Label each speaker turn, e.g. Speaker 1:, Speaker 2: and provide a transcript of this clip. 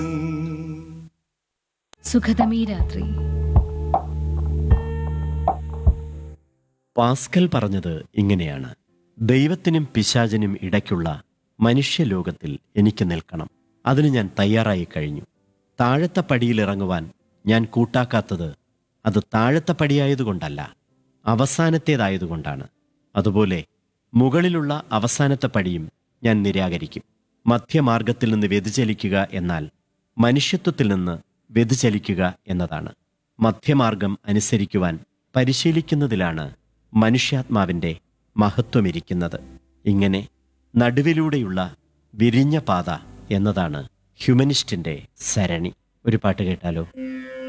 Speaker 1: സുഖതമീ രാത്രി
Speaker 2: പാസ്കൽ പറഞ്ഞത് ഇങ്ങനെയാണ് ദൈവത്തിനും പിശാചിനും ഇടയ്ക്കുള്ള മനുഷ്യലോകത്തിൽ എനിക്ക് നിൽക്കണം അതിന് ഞാൻ തയ്യാറായി കഴിഞ്ഞു താഴത്തെ പടിയിലിറങ്ങുവാൻ ഞാൻ കൂട്ടാക്കാത്തത് അത് താഴത്തെ പടിയായതുകൊണ്ടല്ല അവസാനത്തേതായതുകൊണ്ടാണ് അതുപോലെ മുകളിലുള്ള അവസാനത്തെ പടിയും ഞാൻ നിരാകരിക്കും മധ്യമാർഗത്തിൽ നിന്ന് വ്യതിചലിക്കുക എന്നാൽ മനുഷ്യത്വത്തിൽ നിന്ന് വ്യതിചലിക്കുക എന്നതാണ് മധ്യമാർഗം അനുസരിക്കുവാൻ പരിശീലിക്കുന്നതിലാണ് മനുഷ്യാത്മാവിൻ്റെ മഹത്വമിരിക്കുന്നത് ഇങ്ങനെ നടുവിലൂടെയുള്ള വിരിഞ്ഞ പാത എന്നതാണ് ഹ്യൂമനിസ്റ്റിന്റെ സരണി ഒരു പാട്ട് കേട്ടാലോ